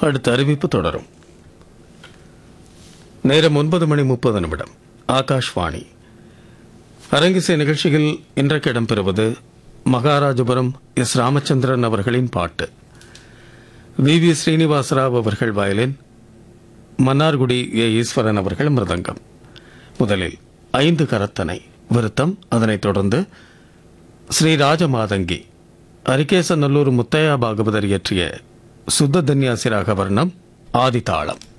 அடுத்த அறிவிப்பு தொடரும் நேரம் ஒன்பது மணி முப்பது நிமிடம் ஆகாஷ்வாணி அரங்கிசை நிகழ்ச்சியில் இன்றைக்கு இடம்பெறுவது மகாராஜபுரம் எஸ் ராமச்சந்திரன் அவர்களின் பாட்டு வி வி ஸ்ரீனிவாசராவ் அவர்கள் வயலின் மன்னார்குடி ஏ ஈஸ்வரன் அவர்கள் மிருதங்கம் முதலில் ஐந்து கரத்தனை விருத்தம் அதனைத் தொடர்ந்து ஸ்ரீ ராஜமாதங்கி அரிகேசநல்லூர் முத்தையா பாகவதர் இயற்றிய சுத்த தன்யாசி ராகவர்ணம் ஆதிதாளம்